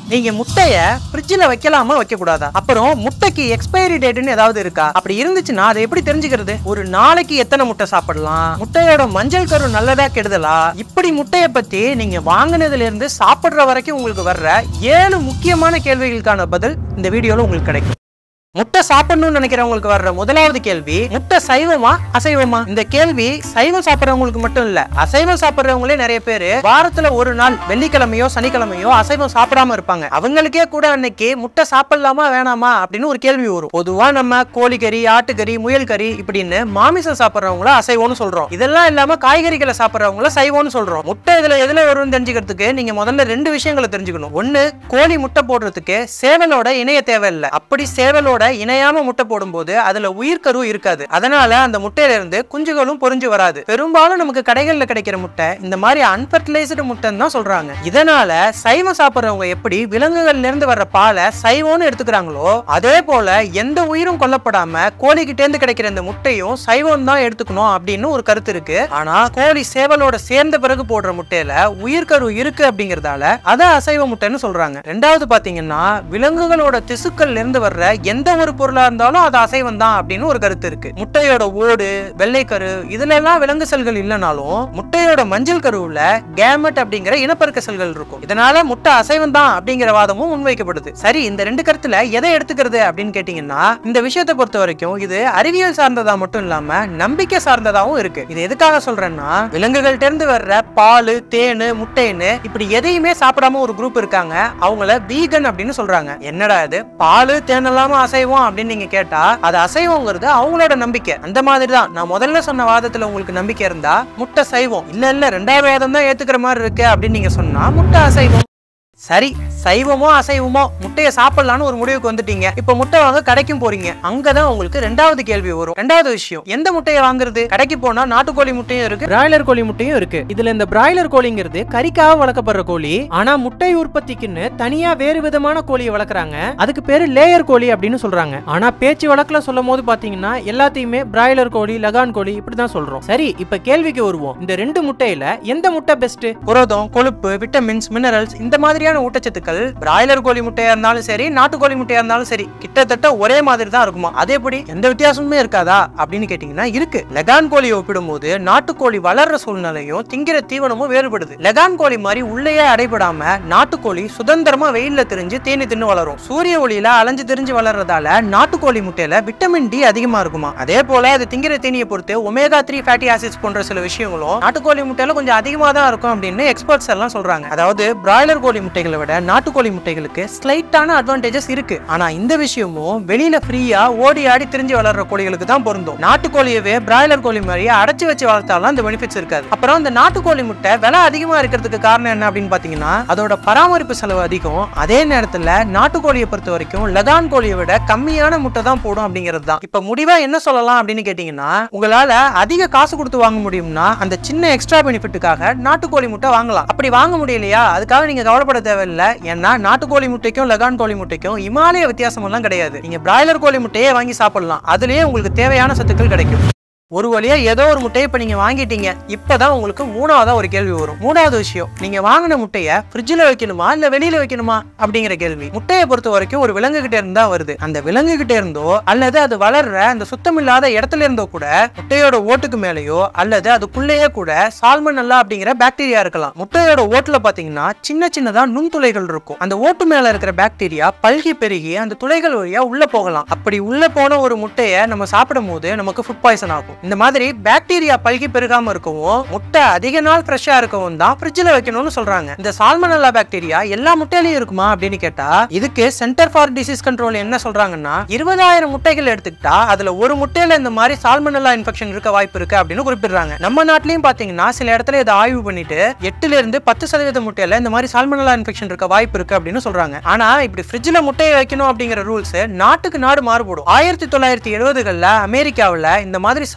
நீங்க முட்டைய ஃப்ரிட்ஜில் வைக்கலாமா வைக்க கூடாதா அப்புறம் முட்டைக்கு எக்ஸ்பைரி டேட்னு ஏதாவது இருக்கா அப்படி இருந்துச்சுன்னா அதை எப்படி தெரிஞ்சுக்கிறது ஒரு நாளைக்கு எத்தனை முட்டை சாப்பிடலாம் முட்டையோட மஞ்சள் கரு நல்லதா கெடுதலா இப்படி முட்டைய பத்தி நீங்க வாங்குனதுல இருந்து சாப்பிடுற வரைக்கும் உங்களுக்கு வர்ற ஏழு முக்கியமான கேள்விகளுக்கான பதில் இந்த வீடியோல உங்களுக்கு கிடைக்கும் முட்டை சாப்பிடணும்னு நினைக்கிறவங்களுக்கு வர்ற முதலாவது கேள்வி முட்டை சைவமா அசைவமா இந்த கேள்வி சைவம் சாப்பிடுறவங்களுக்கு மட்டும் இல்ல அசைவம் சாப்பிடுறவங்களே நிறைய பேரு வாரத்துல ஒரு நாள் வெள்ளிக்கிழமையோ சனிக்கிழமையோ அசைவம் சாப்பிடாம இருப்பாங்க அவங்களுக்கே கூட அன்னைக்கு முட்டை சாப்பிடலாமா வேணாமா அப்படின்னு ஒரு கேள்வி வரும் பொதுவா நம்ம கோழிக்கறி ஆட்டுக்கறி முயல் கறி இப்படின்னு மாமிசம் சாப்பிடுறவங்கள அசைவம்னு சொல்றோம் இதெல்லாம் இல்லாம காய்கறிகளை சாப்பிடுறவங்கள சைவம்னு சொல்றோம் முட்டை இதுல எதுல வரும்னு தெரிஞ்சுக்கிறதுக்கு நீங்க முதல்ல ரெண்டு விஷயங்களை தெரிஞ்சுக்கணும் ஒண்ணு கோழி முட்டை போடுறதுக்கு சேவலோட இணைய தேவையில்லை அப்படி சேவலோட இணையாம முட்டை போடும்போது அதுல உயிர்க்கரு இருக்காது அதனால அந்த முட்டையில இருந்து குஞ்சுகளும் பொறிஞ்சு வராது பெரும்பாலும் நமக்கு கடைகள்ல கிடைக்கிற முட்டை இந்த மாதிரி அன்பர்டிலைஸ்டு முட்டைன்னு தான் சொல்றாங்க இதனால சைவம் சாப்பிடுறவங்க எப்படி விலங்குகள்ல இருந்து வர்ற பாலை சைவம்னு எடுத்துக்கிறாங்களோ அதே போல எந்த உயிரும் கொல்லப்படாம கோழிகிட்ட இருந்து கிடைக்கிற இந்த முட்டையும் சைவம் தான் எடுத்துக்கணும் அப்படின்னு ஒரு கருத்து இருக்கு ஆனா கோழி சேவலோட சேர்ந்த பிறகு போடுற முட்டையில உயிர்க்கரு இருக்கு அப்படிங்கறதால அதை அசைவ முட்டைன்னு சொல்றாங்க ரெண்டாவது பாத்தீங்கன்னா விலங்குகளோட திசுக்கள்ல இருந்து வர்ற எந்த ஒரு பொருளா இருந்தாலும் அது அசைவம் தான் அப்படின்னு ஒரு கருத்து இருக்கு முட்டையோட ஓடு வெள்ளைக்கரு இதுல எல்லாம் விலங்கு செல்கள் இல்லைனாலும் முட்டையோட மஞ்சள் கருவுல கேமெட் அப்படிங்கிற இனப்பெருக்க செல்கள் இருக்கும் இதனால முட்டை அசைவம் தான் அப்படிங்கிற வாதமும் முன்வைக்கப்படுது சரி இந்த ரெண்டு கருத்துல எதை எடுத்துக்கிறது அப்படின்னு கேட்டீங்கன்னா இந்த விஷயத்தை பொறுத்த வரைக்கும் இது அறிவியல் சார்ந்ததா மட்டும் இல்லாம நம்பிக்கை சார்ந்ததாவும் இருக்கு இது எதுக்காக சொல்றேன்னா விலங்குகள்ட்ட இருந்து வர்ற பால் தேனு முட்டைன்னு இப்படி எதையுமே சாப்பிடாம ஒரு குரூப் இருக்காங்க அவங்கள வீகன் அப்படின்னு சொல்றாங்க என்னடா இது பால் தேன் இல்லாம அசைவம் அப்படின்னு நீங்க கேட்டா அது அசைவங்கிறது அவங்களோட நம்பிக்கை அந்த மாதிரி தான் நான் முதல்ல சொன்ன வாதத்துல உங்களுக்கு நம்பிக்கை இருந்தா முட்டை சைவம் இல்ல இல்ல ரெண்டாயிரம் வேதம் தான் ஏத்துக்கிற மாதிரி இருக்கு அப்படின்னு நீங்க சொன்னா முட்டை அசைவம் சரி சைவமோ அசைவமோ முட்டையை சாப்பிடலாம்னு ஒரு முடிவுக்கு வந்துட்டீங்க இப்ப முட்டை வாங்க கடைக்கும் போறீங்க அங்கதான் உங்களுக்கு ரெண்டாவது கேள்வி வரும் ரெண்டாவது விஷயம் எந்த முட்டையை வாங்குறது கடைக்கு போனா நாட்டுக்கோழி முட்டையும் இருக்கு பிராய்லர் கோழி முட்டையும் இருக்கு இதுல இந்த பிராய்லர் கோழிங்கிறது கறிக்காக வளர்க்கப்படுற கோழி ஆனா முட்டை உற்பத்திக்குன்னு தனியா வேறு விதமான கோழியை வளர்க்குறாங்க அதுக்கு பேரு லேயர் கோழி அப்படின்னு சொல்றாங்க ஆனா பேச்சு வழக்குல சொல்லும் போது பாத்தீங்கன்னா எல்லாத்தையுமே பிராய்லர் கோழி லகான் கோழி இப்படிதான் சொல்றோம் சரி இப்ப கேள்விக்கு வருவோம் இந்த ரெண்டு முட்டையில எந்த முட்டை பெஸ்ட் புரதம் கொழுப்பு விட்டமின்ஸ் மினரல்ஸ் இந்த மாதிரியான ஊட்டச்சத்துக்கள் பிராய்லர் கோழி முட்டையா இருந்தாலும் சரி நாட்டுக்கோழி முட்டையா இருந்தாலும் சரி கிட்டத்தட்ட ஒரே மாதிரி தான் இருக்குமா அதே எப்படி எந்த வித்தியாசமுமே இருக்காதா அப்படின்னு கேட்டீங்கன்னா இருக்கு லெகான் கோழியை ஒப்பிடும்போது நாட்டுக்கோழி வளர்ற சூழ்நிலையும் திங்கிற தீவனமும் வேறுபடுது லெகான் கோழி மாதிரி உள்ளேயே அடைபடாம நாட்டுக்கோழி சுதந்திரமா வெயில்ல திரிஞ்சு தேனி தின்னு வளரும் சூரிய ஒளியில அலைஞ்சு திரிஞ்சு வளர்றதால நாட்டுக்கோழி முட்டையில விட்டமின் டி அதிகமா இருக்குமா அதே போல அது திங்கிற தேனியை பொறுத்து ஒமேகா த்ரீ ஃபேட்டி ஆசிட்ஸ் போன்ற சில விஷயங்களும் நாட்டுக்கோழி முட்டையில கொஞ்சம் அதிகமா தான் இருக்கும் அப்படின்னு எக்ஸ்பர்ட்ஸ் எல்லாம் சொல்றாங்க அதாவது பிராய்லர் கோழி முட்டைகளை விட நாட்டுக்கோழி முட்டைகளுக்கு ஸ்லைட்டான அட்வான்டேஜஸ் இருக்கு ஆனா இந்த விஷயமும் வெளியில ஃப்ரீயா ஓடி ஆடி திரிஞ்சு வளர்ற கோழிகளுக்கு தான் பொருந்தும் நாட்டுக்கோழியவே பிராய்லர் கோழி மாதிரி அடைச்சு வச்சு வளர்த்தாலும் அந்த பெனிஃபிட்ஸ் இருக்காது அப்புறம் இந்த நாட்டுக்கோழி முட்டை விலை அதிகமா இருக்கிறதுக்கு காரணம் என்ன அப்படின்னு பாத்தீங்கன்னா அதோட பராமரிப்பு செலவு அதிகம் அதே நேரத்துல நாட்டுக்கோழியை பொறுத்த வரைக்கும் லகான் கோழியை விட கம்மியான முட்டை தான் போடும் அப்படிங்கிறது தான் இப்ப முடிவா என்ன சொல்லலாம் அப்படின்னு கேட்டீங்கன்னா உங்களால அதிக காசு கொடுத்து வாங்க முடியும்னா அந்த சின்ன எக்ஸ்ட்ரா பெனிஃபிட்டுக்காக நாட்டுக்கோழி முட்டை வாங்கலாம் அப்படி வாங்க முடியலையா அதுக்காக நீங்க கவலைப்பட தேவையில்லை ஏன்னா நாட்டுக்கோழி முட்டைக்கும் லகான் கோழி முட்டைக்கும் இமாலய வித்தியாசம் எல்லாம் கிடையாது நீங்க பிராய்லர் கோழி முட்டையே வாங்கி சாப்பிடலாம் அதுலயே உங்களுக்கு தேவையான சத்துக்கள் கிடைக்கும் ஒரு வழியா ஏதோ ஒரு முட்டையை இப்ப நீங்க வாங்கிட்டீங்க இப்பதான் உங்களுக்கு மூணாவதா ஒரு கேள்வி வரும் மூணாவது விஷயம் நீங்க வாங்கின முட்டையை ஃப்ரிட்ஜில் வைக்கணுமா இல்ல வெளியில வைக்கணுமா அப்படிங்கிற கேள்வி முட்டையை பொறுத்த வரைக்கும் ஒரு விலங்கு கிட்ட இருந்தா வருது அந்த விலங்கு கிட்ட இருந்தோ அல்லது அது வளர்ற அந்த சுத்தமில்லாத இடத்துல இருந்தோ கூட முட்டையோட ஓட்டுக்கு மேலேயோ அல்லது அதுக்குள்ளேயே கூட சால்மனல்லா அப்படிங்கிற பாக்டீரியா இருக்கலாம் முட்டையோட ஓட்டுல பாத்தீங்கன்னா சின்ன சின்னதா நுண்துளைகள் இருக்கும் அந்த ஓட்டு மேல இருக்கிற பாக்டீரியா பல்கி பெருகி அந்த துளைகள் வழியா உள்ள போகலாம் அப்படி உள்ள போன ஒரு முட்டையை நம்ம சாப்பிடும் போது நமக்கு ஃபுட் பாய்சன் ஆகும் இந்த மாதிரி பாக்டீரியா பல்கி பெருகாம இருக்கவும் முட்டை அதிக நாள் ஃப்ரெஷ்ஷா இருக்கவும் தான் ஃப்ரிட்ஜில் வைக்கணும்னு சொல்றாங்க இந்த சால்மனல்லா பாக்டீரியா எல்லா முட்டையிலயும் இருக்குமா அப்படின்னு கேட்டா இதுக்கு சென்டர் ஃபார் டிசீஸ் கண்ட்ரோல் என்ன சொல்றாங்கன்னா இருபதாயிரம் முட்டைகள் எடுத்துக்கிட்டா அதுல ஒரு முட்டையில இந்த மாதிரி சால்மனல்லா இன்ஃபெக்ஷன் இருக்க வாய்ப்பு இருக்கு அப்படின்னு குறிப்பிடுறாங்க நம்ம நாட்டிலயும் பாத்தீங்கன்னா சில இடத்துல இதை ஆய்வு பண்ணிட்டு எட்டுல இருந்து பத்து சதவீத முட்டையில இந்த மாதிரி சால்மனல்லா இன்ஃபெக்ஷன் இருக்க வாய்ப்பு இருக்கு அப்படின்னு சொல்றாங்க ஆனா இப்படி ஃப்ரிட்ஜில் முட்டையை வைக்கணும் அப்படிங்கிற ரூல்ஸ் நாட்டுக்கு நாடு மாறுபடும் ஆயிரத்தி தொள்ளாயிரத்தி எழுபதுகள்ல அமெரிக்காவுல இந்த மாதிரி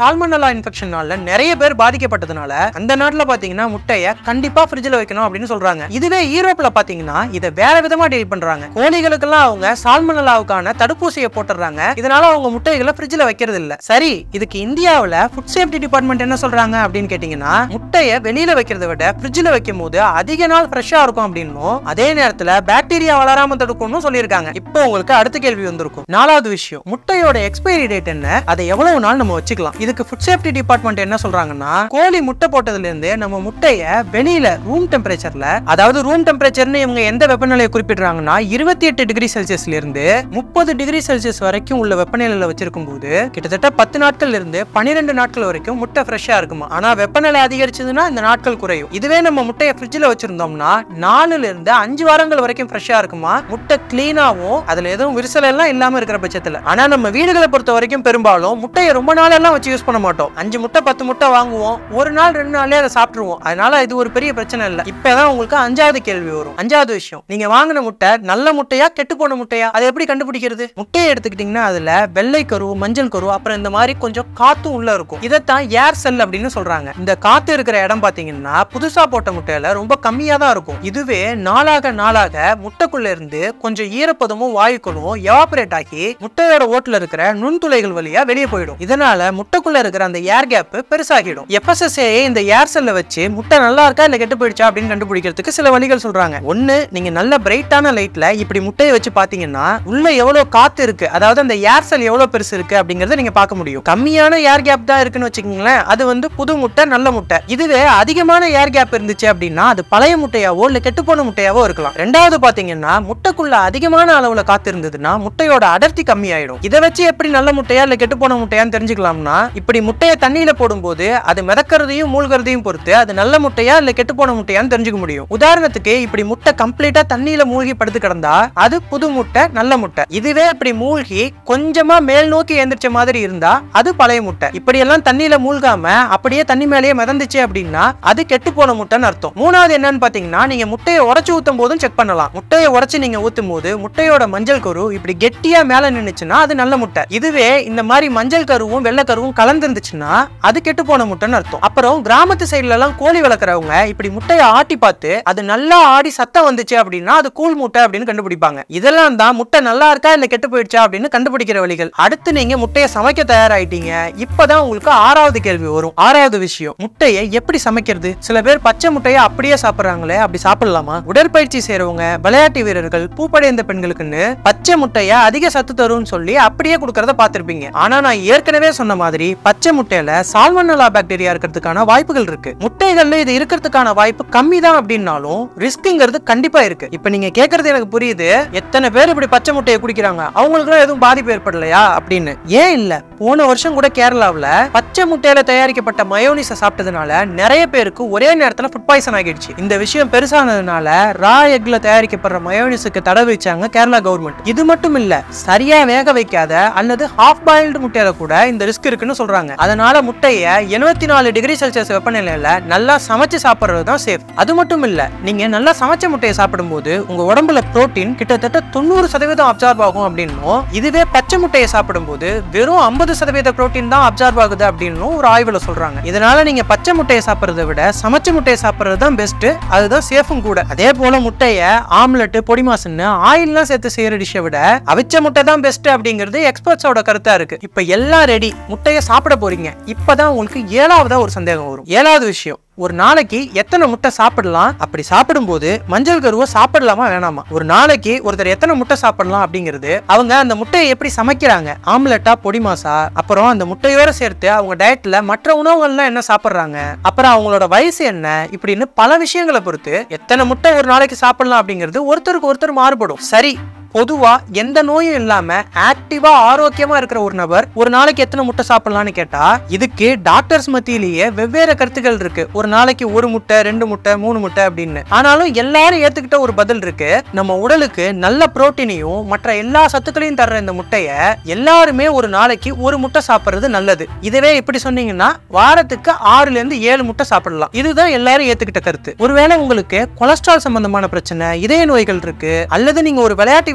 சால்மனலா இன்ஃபெக்ஷனால நிறைய பேர் பாதிக்கப்பட்டதுனால அந்த நாட்டுல பாத்தீங்கன்னா முட்டைய கண்டிப்பா ஃப்ரிட்ஜ்ல வைக்கணும் அப்படின்னு சொல்றாங்க இதுவே யூரோப்ல பாத்தீங்கன்னா இதை வேற விதமா டீல் பண்றாங்க கோழிகளுக்கெல்லாம் அவங்க சால்மனலாவுக்கான தடுப்பூசியை போட்டுறாங்க இதனால அவங்க முட்டைகளை ஃப்ரிட்ஜ்ல வைக்கிறது இல்ல சரி இதுக்கு இந்தியாவுல ஃபுட் சேஃப்டி டிபார்ட்மெண்ட் என்ன சொல்றாங்க அப்படின்னு கேட்டீங்கன்னா முட்டைய வெளியில வைக்கிறத விட ஃப்ரிட்ஜ்ல வைக்கும் போது அதிக நாள் ஃப்ரெஷ்ஷா இருக்கும் அப்படின்னும் அதே நேரத்துல பாக்டீரியா வளராம தடுக்கும்னு சொல்லியிருக்காங்க இப்போ உங்களுக்கு அடுத்த கேள்வி வந்திருக்கும் நாலாவது விஷயம் முட்டையோட எக்ஸ்பைரி டேட் என்ன அதை எவ்வளவு நாள் நம்ம வச்சுக்கலாம் இதுக்கு ஃபுட் சேஃப்டி டிபார்ட்மெண்ட் என்ன சொல்றாங்கன்னா கோழி முட்டை போட்டதுல இருந்து நம்ம முட்டைய வெளியில ரூம் டெம்பரேச்சர்ல அதாவது ரூம் டெம்பரேச்சர்னு இவங்க எந்த வெப்பநிலையை குறிப்பிடுறாங்கன்னா இருபத்தி எட்டு டிகிரி செல்சியஸ்ல இருந்து முப்பது டிகிரி செல்சியஸ் வரைக்கும் உள்ள வெப்பநிலையில வச்சிருக்கும் போது கிட்டத்தட்ட பத்து நாட்கள் இருந்து பன்னிரெண்டு நாட்கள் வரைக்கும் முட்டை ஃப்ரெஷ்ஷா இருக்குமா ஆனா வெப்பநிலை அதிகரிச்சதுன்னா இந்த நாட்கள் குறையும் இதுவே நம்ம முட்டையை ஃப்ரிட்ஜ்ல வச்சிருந்தோம்னா நாலுல இருந்து அஞ்சு வாரங்கள் வரைக்கும் ஃப்ரெஷ்ஷா இருக்குமா முட்டை கிளீனாவும் அதுல எதுவும் விரிசல் எல்லாம் இல்லாம இருக்கிற பட்சத்துல ஆனா நம்ம வீடுகளை பொறுத்த வரைக்கும் பெரும்பாலும் முட்டையை ரொம்ப நாள் எல்லாம் வச்சு யூஸ் பண்ண மாட்டோம் அஞ்சு முட்டை பத்து முட்டை வாங்குவோம் ஒரு நாள் ரெண்டு நாள்லயே அதை சாப்பிட்டுருவோம் அதனால இது ஒரு பெரிய பிரச்சனை இல்லை இப்பதான் உங்களுக்கு அஞ்சாவது கேள்வி வரும் அஞ்சாவது விஷயம் நீங்க வாங்கின முட்டை நல்ல முட்டையா கெட்டு போன முட்டையா அதை எப்படி கண்டுபிடிக்கிறது முட்டையை எடுத்துக்கிட்டீங்கன்னா அதுல வெள்ளை கரு மஞ்சள் கரு அப்புறம் இந்த மாதிரி கொஞ்சம் காத்தும் உள்ள இருக்கும் இதைத்தான் ஏர் செல் அப்படின்னு சொல்றாங்க இந்த காத்து இருக்கிற இடம் பாத்தீங்கன்னா புதுசா போட்ட முட்டையில ரொம்ப கம்மியா தான் இருக்கும் இதுவே நாளாக நாளாக முட்டைக்குள்ள இருந்து கொஞ்சம் ஈரப்பதமும் வாயுக்களும் எவாபரேட் ஆகி முட்டையோட ஓட்டுல இருக்கிற நுண்துளைகள் வழியா வெளியே போயிடும் இதனால முட்டைக்குள்ள இருக்கிற அந்த ஏர் கேப் பெருசாகிடும் எஃப்எஸ்எஸ்ஏ இந்த ஏர் செல்ல வச்சு முட்டை நல்லா இருக்கா இல்ல கெட்டு போயிடுச்சா அப்படின்னு கண்டுபிடிக்கிறதுக்கு சில வழிகள் சொல்றாங்க ஒண்ணு நீங்க நல்ல பிரைட்டான லைட்ல இப்படி முட்டையை வச்சு பாத்தீங்கன்னா உள்ள எவ்வளவு காத்து இருக்கு அதாவது அந்த ஏர் செல் எவ்வளவு பெருசு இருக்கு அப்படிங்கறத நீங்க பார்க்க முடியும் கம்மியான ஏர் கேப் தான் இருக்குன்னு வச்சுக்கோங்களேன் அது வந்து புது முட்டை நல்ல முட்டை இதுவே அதிகமான ஏர் கேப் இருந்துச்சு அப்படின்னா அது பழைய முட்டையாவோ இல்ல கெட்டு போன முட்டையாவோ இருக்கலாம் ரெண்டாவது பாத்தீங்கன்னா முட்டைக்குள்ள அதிகமான அளவுல காத்து இருந்ததுன்னா முட்டையோட அடர்த்தி கம்மியாயிடும் இதை வச்சு எப்படி நல்ல முட்டையா இல்ல கெட்டு போன முட்டையான்னு தெரிஞ்சுக்கலாம்னா இப்படி முட்டையை தண்ணியில போடும்போது அது மிதக்கிறதையும் மூழ்கிறதையும் பொறுத்து அது நல்ல முட்டையா இல்ல கெட்டு போன முட்டையான்னு தெரிஞ்சுக்க முடியும் உதாரணத்துக்கு இப்படி முட்டை கம்ப்ளீட்டா தண்ணியில மூழ்கி படுத்து கிடந்தா அது புது முட்டை நல்ல முட்டை இதுவே இப்படி மூழ்கி கொஞ்சமா மேல் நோக்கி எந்திரிச்ச மாதிரி இருந்தா அது பழைய முட்டை இப்படி எல்லாம் தண்ணியில மூழ்காம அப்படியே தண்ணி மேலேயே மிதந்துச்சு அப்படின்னா அது கெட்டு போன முட்டைன்னு அர்த்தம் மூணாவது என்னன்னு பாத்தீங்கன்னா நீங்க முட்டையை உடைச்சு ஊத்தும் போதும் செக் பண்ணலாம் முட்டையை உடைச்சு நீங்க ஊத்தும் போது முட்டையோட மஞ்சள் கரு இப்படி கெட்டியா மேல நின்னுச்சுன்னா அது நல்ல முட்டை இதுவே இந்த மாதிரி மஞ்சள் கருவும் வெள்ளை கருவும் கலந்துருந்துச்சுன்னா அது கெட்டு போன முட்டைன்னு அர்த்தம் அப்புறம் கிராமத்து சைடுல எல்லாம் கோழி வளர்க்குறவங்க இப்படி முட்டையை ஆட்டி பார்த்து அது நல்லா ஆடி சத்தம் வந்துச்சு அப்படின்னா அது கூழ் முட்டை அப்படின்னு கண்டுபிடிப்பாங்க இதெல்லாம் தான் முட்டை நல்லா இருக்கா இல்ல கெட்டு போயிடுச்சா அப்படின்னு கண்டுபிடிக்கிற வழிகள் அடுத்து நீங்க முட்டையை சமைக்க தயாராயிட்டீங்க இப்பதான் உங்களுக்கு ஆறாவது கேள்வி வரும் ஆறாவது விஷயம் முட்டையை எப்படி சமைக்கிறது சில பேர் பச்சை முட்டையை அப்படியே சாப்பிடுறாங்களே அப்படி சாப்பிடலாமா உடற்பயிற்சி செய்றவங்க விளையாட்டு வீரர்கள் பூப்படைந்த பெண்களுக்குன்னு பச்சை முட்டைய அதிக சத்து தரும்னு சொல்லி அப்படியே கொடுக்கறத பார்த்திருப்பீங்க ஆனா நான் ஏற்கனவே சொன்ன மாதிரி பச்சை முட்டையில சால்மனலா பாக்டீரியா இருக்கிறதுக்கான வாய்ப்புகள் இருக்கு முட்டைகள்ல இது இருக்கிறதுக்கான வாய்ப்பு கம்மி தான் அப்படின்னாலும் ரிஸ்க்ங்கிறது கண்டிப்பா இருக்கு இப்ப நீங்க கேக்குறது எனக்கு புரியுது எத்தனை பேர் இப்படி பச்சை முட்டையை குடிக்கிறாங்க அவங்களுக்கு எதுவும் பாதிப்பு ஏற்படலையா அப்படின்னு ஏன் இல்ல போன வருஷம் கூட கேரளாவுல பச்சை முட்டையில தயாரிக்கப்பட்ட மயோனிஸ சாப்பிட்டதுனால நிறைய பேருக்கு ஒரே நேரத்துல ஃபுட் பாய்சன் ஆகிடுச்சு இந்த விஷயம் பெருசானதுனால ரா எக்ல தயாரிக்கப்படுற மயோனிஸுக்கு தடை வச்சாங்க கேரளா கவர்மெண்ட் இது மட்டும் இல்ல சரியா வேக வைக்காத அல்லது ஹாஃப் பாயில்டு முட்டையில கூட இந்த ரிஸ்க் இருக்குன்னு சொல்றாங்க அதனால முட்டைய எழுபத்தி நாலு டிகிரி செல்சியஸ் வெப்பநிலையில நல்லா சமைச்சு சாப்பிடுறது தான் சேஃப் அது மட்டும் இல்ல நீங்க நல்லா சமைச்ச முட்டையை சாப்பிடும்போது உங்க உடம்புல புரோட்டீன் கிட்டத்தட்ட தொண்ணூறு சதவீதம் அப்சார்ப் ஆகும் அப்படின்னும் இதுவே பச்சை முட்டையை சாப்பிடும்போது வெறும் ஐம்பது சதவீத புரோட்டீன் தான் அப்சார்ப் ஆகுது அப்படின்னும் ஒரு ஆய்வுல சொல்றாங்க இதனால நீங்க பச்சை முட்டையை சாப்பிடுறதை விட சமைச்ச முட்டையை சாப்பிடுறது தான் பெஸ்ட் அதுதான் சேஃபும் கூட அதே போல முட்டைய ஆம்லெட் பொடி மாசுன்னு ஆயில்லாம் சேர்த்து செய்யற டிஷ்ஷை விட அவிச்ச முட்டை தான் பெஸ்ட் அப்படிங்கிறது எக்ஸ்பர்ட்ஸோட கருத்தா இருக்கு இப்ப எல்லாம் ரெடி முட்டையை சாப்பிட போறீங்க இப்பதான் உங்களுக்கு ஏழாவதா ஒரு சந்தேகம் வரும் ஏழாவது விஷயம் ஒரு நாளைக்கு எத்தனை முட்டை சாப்பிடலாம் அப்படி சாப்பிடும்போது மஞ்சள் கருவை சாப்பிடலாமா வேணாமா ஒரு நாளைக்கு ஒருத்தர் எத்தனை முட்டை சாப்பிடலாம் அப்படிங்கிறது அவங்க அந்த முட்டையை எப்படி சமைக்கிறாங்க ஆம்லெட்டா பொடி மாசா அப்புறம் அந்த முட்டையோட சேர்த்து அவங்க டயட்ல மற்ற உணவுகள்லாம் என்ன சாப்பிடுறாங்க அப்புறம் அவங்களோட வயசு என்ன இப்படின்னு பல விஷயங்களை பொறுத்து எத்தனை முட்டை ஒரு நாளைக்கு சாப்பிடலாம் அப்படிங்கிறது ஒருத்தருக்கு ஒருத்தர் மாறுபடும் சரி பொதுவா எந்த நோயும் இல்லாம ஆக்டிவா ஆரோக்கியமா இருக்கிற ஒரு நபர் ஒரு நாளைக்கு எத்தனை முட்டை சாப்பிடலாம்னு கேட்டா இதுக்கு டாக்டர்ஸ் மத்தியிலேயே வெவ்வேறு கருத்துக்கள் இருக்கு ஒரு நாளைக்கு ஒரு முட்டை ரெண்டு முட்டை மூணு முட்டை அப்படின்னு ஆனாலும் எல்லாரும் ஏத்துக்கிட்ட ஒரு பதில் இருக்கு நம்ம உடலுக்கு நல்ல புரோட்டீனையும் மற்ற எல்லா சத்துக்களையும் தர்ற இந்த முட்டைய எல்லாருமே ஒரு நாளைக்கு ஒரு முட்டை சாப்பிடுறது நல்லது இதுவே இப்படி சொன்னீங்கன்னா வாரத்துக்கு ஆறுல இருந்து ஏழு முட்டை சாப்பிடலாம் இதுதான் எல்லாரும் ஏத்துக்கிட்ட கருத்து ஒருவேளை உங்களுக்கு கொலஸ்ட்ரால் சம்பந்தமான பிரச்சனை இதய நோய்கள் இருக்கு அல்லது நீங்க ஒரு விளையாட்டு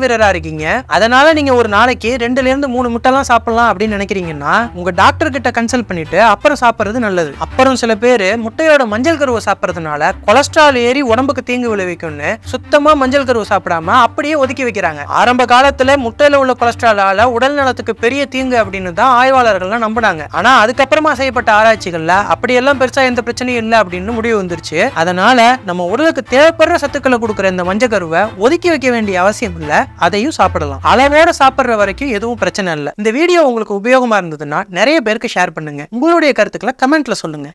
வீரரா இருக்கீங்க அதனால நீங்க ஒரு நாளைக்கு ரெண்டுல இருந்து மூணு முட்டைலாம் சாப்பிடலாம் அப்படின்னு நினைக்கிறீங்கன்னா உங்க டாக்டர் கிட்ட கன்சல்ட் பண்ணிட்டு அப்புறம் சாப்பிடுறது நல்லது அப்புறம் சில பேர் முட்டையோட மஞ்சள் கருவை சாப்பிட்றதுனால கொலஸ்ட்ரால் ஏறி உடம்புக்கு தீங்கு விளைவிக்கும்னு சுத்தமா மஞ்சள் கருவை சாப்பிடாம அப்படியே ஒதுக்கி வைக்கிறாங்க ஆரம்ப காலத்துல முட்டையில உள்ள கொலஸ்ட்ராலால உடல் நலத்துக்கு பெரிய தீங்கு அப்படின்னு தான் ஆய்வாளர்கள்லாம் நம்பினாங்க ஆனா அதுக்கப்புறமா செய்யப்பட்ட ஆராய்ச்சிகள்ல அப்படியெல்லாம் பெருசா எந்த பிரச்சனையும் இல்லை அப்படின்னு முடிவு வந்துருச்சு அதனால நம்ம உடலுக்கு தேவைப்படுற சத்துக்களை கொடுக்குற இந்த மஞ்சள் கருவை ஒதுக்கி வைக்க வேண்டிய அவசியம் இல்ல அதையும் சாப்பிடலாம் அளவோட சாப்பிடுற வரைக்கும் எதுவும் பிரச்சனை இல்லை இந்த வீடியோ உங்களுக்கு உபயோகமா இருந்ததுன்னா நிறைய பேருக்கு ஷேர் பண்ணுங்க உங்களுடைய கருத்துக்களை கமெண்ட்ல சொல்லுங்க